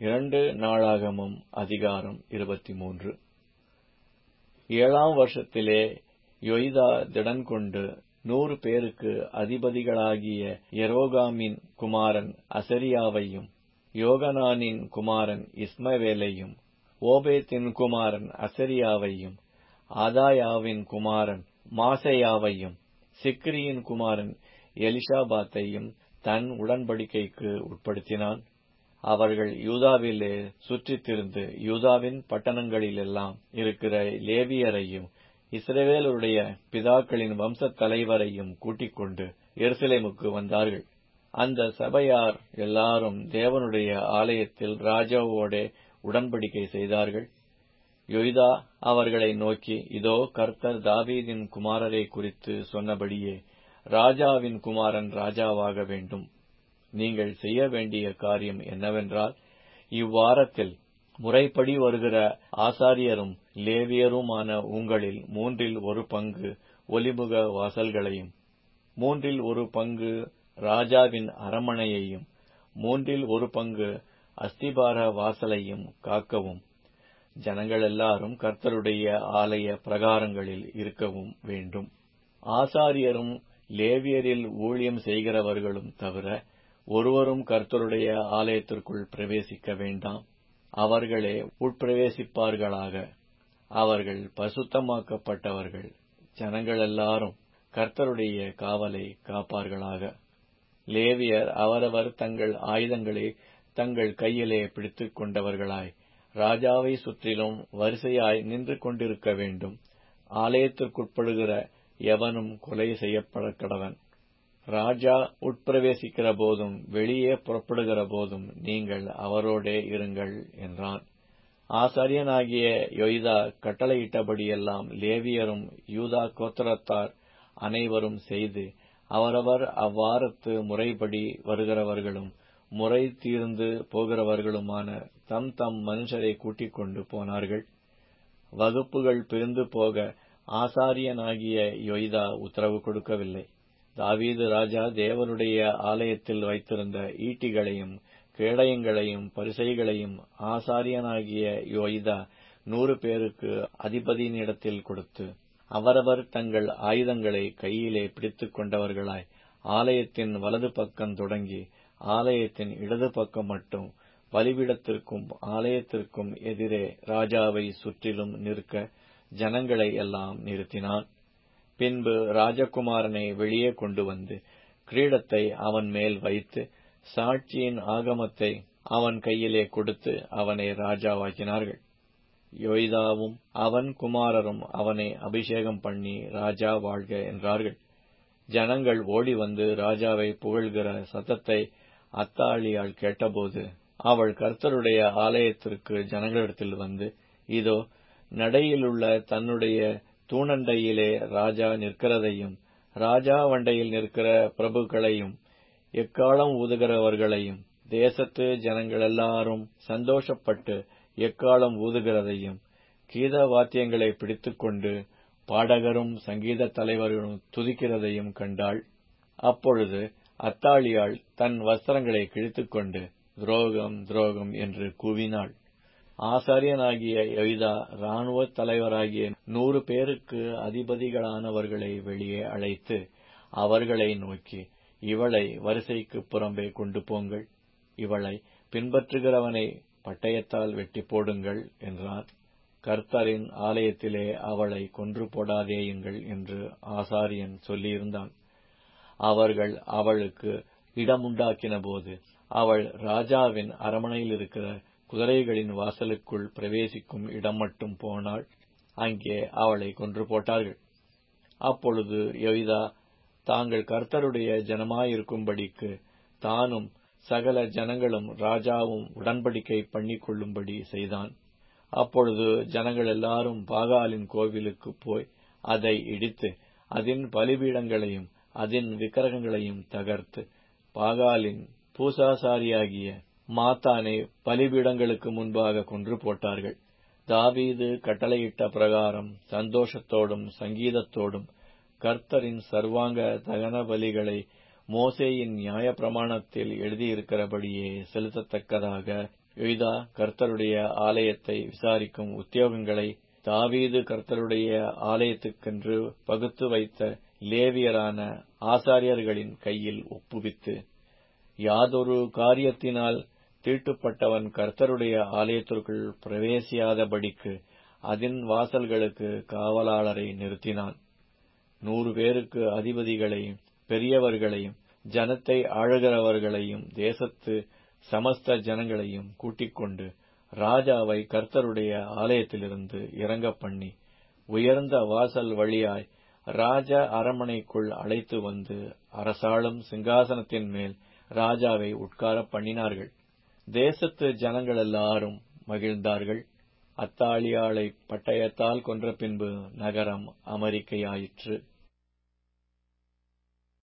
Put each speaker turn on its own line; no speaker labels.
இரண்டு நாளாகமம் அதிகாரம் இருபத்திமூன்று ஏழாம் வருஷத்திலே யொய்தா திடன்கொண்டு நூறு பேருக்கு அதிபதிகளாகிய எரோகாமின் குமாரன் அசரியாவையும் யோகனானின் குமாரன் இஸ்மவேலையும் ஓபேத்தின் குமாரன் அசரியாவையும் ஆதாயாவின் குமாரன் மாசையாவையும் சிக்ரியின் குமாரன் எலிஷாபாத்தையும் தன் உடன்படிக்கைக்கு உட்படுத்தினான் அவர்கள் யூதாவிலே சுற்றித் திரிந்து யூதாவின் பட்டணங்களிலெல்லாம் இருக்கிற லேவியரையும் இஸ்ரவேலுடைய பிதாக்களின் வம்சத் தலைவரையும் கூட்டிக் கொண்டு எருசலேமுக்கு வந்தார்கள் அந்த சபையார் எல்லாரும் தேவனுடைய ஆலயத்தில் ராஜாவோடே உடன்படிக்கை செய்தார்கள் யொய்தா அவர்களை நோக்கி இதோ கர்த்தர் தாவீதின் குமாரரை குறித்து சொன்னபடியே ராஜாவின் குமாரன் ராஜாவாக வேண்டும் நீங்கள் செய்ய வேண்டிய காரியம் என்னவென்றால் இவ்வாரத்தில் முறைப்படி வருகிற ஆசாரியரும் லேவியருமான உங்களில் மூன்றில் ஒரு பங்கு ஒலிமுக வாசல்களையும் மூன்றில் ஒரு பங்கு ராஜாவின் அரமனையையும் மூன்றில் ஒரு பங்கு அஸ்திபார வாசலையும் காக்கவும் ஜனங்கள் எல்லாரும் கர்த்தருடைய ஆலய பிரகாரங்களில் இருக்கவும் வேண்டும் ஆசாரியரும் லேவியரில் ஊழியம் செய்கிறவர்களும் தவிர ஒருவரும் கர்த்தருடைய ஆலயத்திற்குள் பிரவேசிக்க வேண்டாம் அவர்களே உட்பிரவேசிப்பார்களாக அவர்கள் பசுத்தமாக்கப்பட்டவர்கள் ஜனங்கள் எல்லாரும் கர்த்தருடைய காவலை காப்பார்களாக லேவியர் அவரவர் தங்கள் ஆயுதங்களை தங்கள் கையிலே பிடித்துக் கொண்டவர்களாய் ராஜாவை சுற்றிலும் வரிசையாய் நின்று கொண்டிருக்க வேண்டும் ஆலயத்திற்குட்படுகிற எவனும் கொலை செய்யப்பட கடவன் ராஜா உட்பிரவேசிக்கிற போதும் வெளியே புறப்படுகிற போதும் நீங்கள் அவரோடே இருங்கள் என்றான் ஆசாரியனாகிய யொய்தா கட்டளையிட்டபடியெல்லாம் லேவியரும் யூதா கோத்திரத்தார் அனைவரும் செய்து அவரவர் அவ்வாரத்து முறைப்படி வருகிறவர்களும் முறை தீர்ந்து போகிறவர்களுமான தம் தம் மனுஷரை கூட்டிக் கொண்டு போனார்கள் வகுப்புகள் பிரிந்து போக ஆசாரியனாகிய யொய்தா உத்தரவு கொடுக்கவில்லை தாவீது ராஜா தேவனுடைய ஆலயத்தில் வைத்திருந்த ஈட்டிகளையும் கேடயங்களையும் பரிசைகளையும் ஆசாரியனாகிய யோய்தா நூறு பேருக்கு அதிபதியினிடத்தில் கொடுத்து அவரவர் தங்கள் ஆயுதங்களை கையிலே பிடித்துக் கொண்டவர்களாய் ஆலயத்தின் வலது பக்கம் தொடங்கி ஆலயத்தின் இடது பக்கம் மட்டும் பலிபீடத்திற்கும் ஆலயத்திற்கும் எதிரே ராஜாவை சுற்றிலும் நிற்க ஜனங்களை எல்லாம் நிறுத்தினான் பின்பு ராஜகுமாரனை வெளியே கொண்டு வந்து கிரீடத்தை அவன் மேல் வைத்து சாட்சியின் ஆகமத்தை அவன் கையிலே கொடுத்து அவனை ராஜாவாக்கினார்கள் யோய்தாவும் அவன் குமாரரும் அவனை அபிஷேகம் பண்ணி ராஜா வாழ்க என்றார்கள் ஜனங்கள் ஓடி வந்து ராஜாவை புகழ்கிற சத்தத்தை அத்தாளியால் கேட்டபோது அவள் கர்த்தருடைய ஆலயத்திற்கு ஜனங்களிடத்தில் வந்து இதோ நடையிலுள்ள தன்னுடைய தூணண்டையிலே ராஜா நிற்கிறதையும் ராஜா வண்டையில் நிற்கிற பிரபுக்களையும் எக்காலம் ஊதுகிறவர்களையும் தேசத்து ஜனங்கள் எல்லாரும் சந்தோஷப்பட்டு எக்காலம் ஊதுகிறதையும் கீத வாத்தியங்களை பிடித்துக்கொண்டு பாடகரும் சங்கீத தலைவர்களும் துதிக்கிறதையும் கண்டாள் அப்பொழுது அத்தாளியாள் தன் வஸ்திரங்களை கிழித்துக்கொண்டு துரோகம் துரோகம் என்று கூவினாள் ஆசாரியனாகிய எய்தா இராணுவ தலைவராகிய நூறு பேருக்கு அதிபதிகளானவர்களை வெளியே அழைத்து அவர்களை நோக்கி இவளை வரிசைக்கு புறம்பே கொண்டு போங்கள் இவளை பின்பற்றுகிறவனை பட்டயத்தால் வெட்டி போடுங்கள் என்றார் கர்த்தரின் ஆலயத்திலே அவளை கொன்று போடாதேயுங்கள் என்று ஆசாரியன் சொல்லியிருந்தான் அவர்கள் அவளுக்கு இடமுண்டாக்கின போது அவள் ராஜாவின் அரமனையில் இருக்கிற குதிரைகளின் வாசலுக்குள் பிரவேசிக்கும் இடம் மட்டும் போனாள் அங்கே அவளை கொன்று போட்டார்கள் அப்பொழுது யொய்தா தாங்கள் கர்த்தருடைய ஜனமாயிருக்கும்படிக்கு தானும் சகல ஜனங்களும் ராஜாவும் உடன்படிக்கை பண்ணிக்கொள்ளும்படி செய்தான் அப்பொழுது ஜனங்கள் எல்லாரும் பாகாலின் கோவிலுக்கு போய் அதை இடித்து அதன் பலிபீடங்களையும் அதன் விக்கிரகங்களையும் தகர்த்து பாகாலின் பூசாசாரியாகிய மாத்தானை பலிபீடங்களுக்கு முன்பாக கொன்று போட்டார்கள் தாவீது கட்டளையிட்ட பிரகாரம் சந்தோஷத்தோடும் சங்கீதத்தோடும் கர்த்தரின் சர்வாங்க தகன பலிகளை மோசேயின் நியாய பிரமாணத்தில் எழுதியிருக்கிறபடியே செலுத்தத்தக்கதாக யுய்தா கர்த்தருடைய ஆலயத்தை விசாரிக்கும் உத்தியோகங்களை தாவீது கர்த்தருடைய ஆலயத்துக்கென்று பகுத்து வைத்த லேவியரான ஆசாரியர்களின் கையில் ஒப்புவித்து யாதொரு காரியத்தினால் தீட்டுப்பட்டவன் கர்த்தருடைய ஆலயத்திற்குள் பிரவேசியாதபடிக்கு அதன் வாசல்களுக்கு காவலாளரை நிறுத்தினான் நூறு பேருக்கு அதிபதிகளையும் பெரியவர்களையும் ஜனத்தை ஆளுகிறவர்களையும் தேசத்து சமஸ்த ஜனங்களையும் கூட்டிக் கொண்டு ராஜாவை கர்த்தருடைய ஆலயத்திலிருந்து இறங்க பண்ணி உயர்ந்த வாசல் வழியாய் ராஜ அரமனைக்குள் அழைத்து வந்து அரசாளும் சிங்காசனத்தின் மேல் ராஜாவை உட்கார பண்ணினார்கள் தேசத்து ஜனங்கள் எல்லாரும் மகிழ்ந்தார்கள் அத்தாலியாளை பட்டயத்தால் கொன்ற பின்பு நகரம் அமெரிக்கையாயிற்று